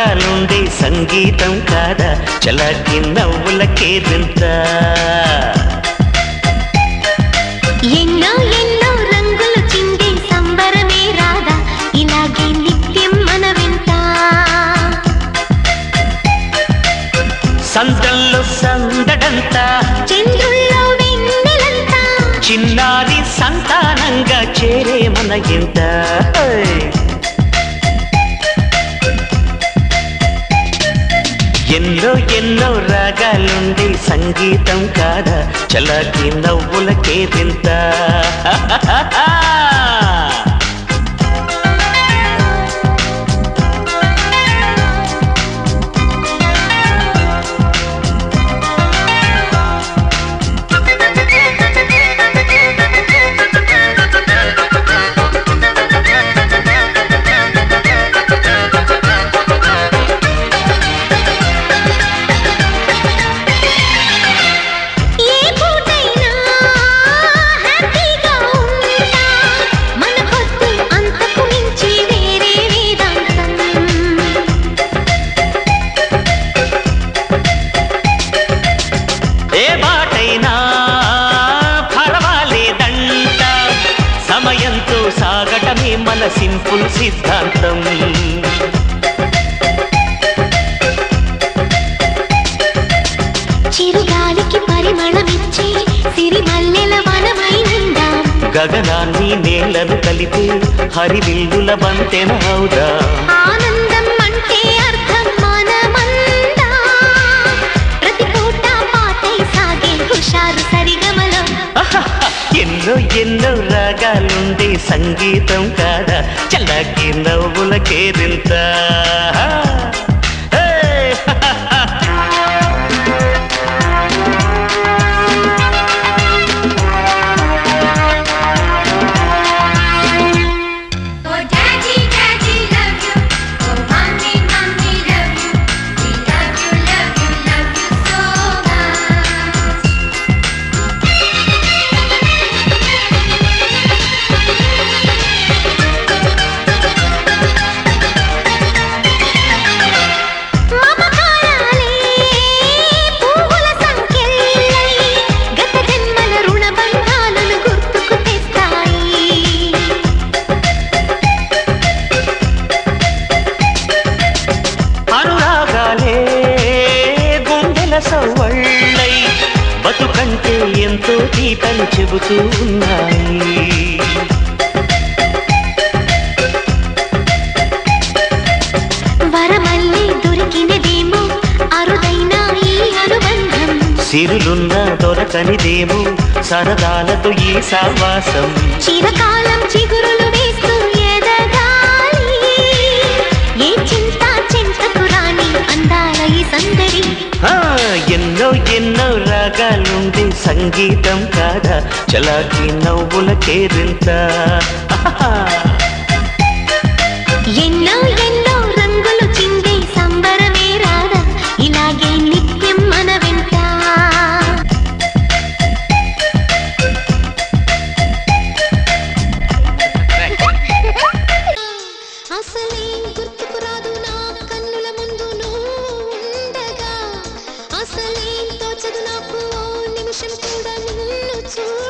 రాగాలుండే సంగీతం కాదా చలాకి నవ్వులకేరింత ఎన్నో ఎన్నో రంగులు చిందే సంబరమే రాదా ఇలాగే నిత్యం మన వింత సందల్లో సందడంతా చంద్రుల్లో వెన్నెలంతా చిన్నారి సంతానంగా చేరే మన ఇంత ఓయ్. ఎన్నో ఎన్నో రాగాలుండే సంగీతం కాదా చలాకి నవ్వులకేరింత ఏ పూటైనా హ్యాపీగా ఉంటా మన పొద్దు అంతకు మించి వేరే వేదాంతం ఏ బాటైనా పర్వాలేదంట సమయంతో సాగటమే మన సింపుల్ సిద్ధాంతం చిరుగాలికి పరిమళమిచ్చే సిరిమల్లెల వనమై నిందాం గగనాన్ని నేలను కలిపే హరివిల్లుల బంతెన అవుదా ఆనందం అంటే అర్థం మనమందా ప్రతి పూట పాటై సాగే హుషారు సరిగమలో ఎన్నో ఎన్నో రాగాలుండే సంగీతం కాదా చల్లకి నవ్వుల Kerintha Oh daddy, daddy, love you. Oh mommy, mommy, love you. We love you, love you, love you so much. మమకారాలే పువ్వుల సంకెళ్ళై గత జన్మల రుణ బంధాలను గుర్తుకు తెస్తాయి అనురాగాలే గుండెల సవ్వళ్ళై బతుకంటే ఎంతో తీపని చెబుతూ ఉన్నాయి వరమల్లి దొరికినదేమో అరుదైన ఈ అనుబంధం సిరులున్న దొరకనిదేమో సరదాలతో ఈ సావాసం చిరకాలం చిగురులు వేస్తూ ఎదగాలి ఏ చింత చింతకు రాని అందాల ఈ సందడి ఆ, ఎన్నో ఎన్నో రాగాలుండే సంగీతం కాదా చలాకి నవ్వుల కేరింత ఎన్నో ఎన్నో రంగులు చిందే సంబరమే రాదా ఇలాగే నిత్యం మన వెంట అసలేం గుర్తుకు రాదు నా కన్నుల ముందు నువ్వు ఉండగా అసలేం తోచదు నాకు ఓ నిమిషం కూడా నిన్ను చూ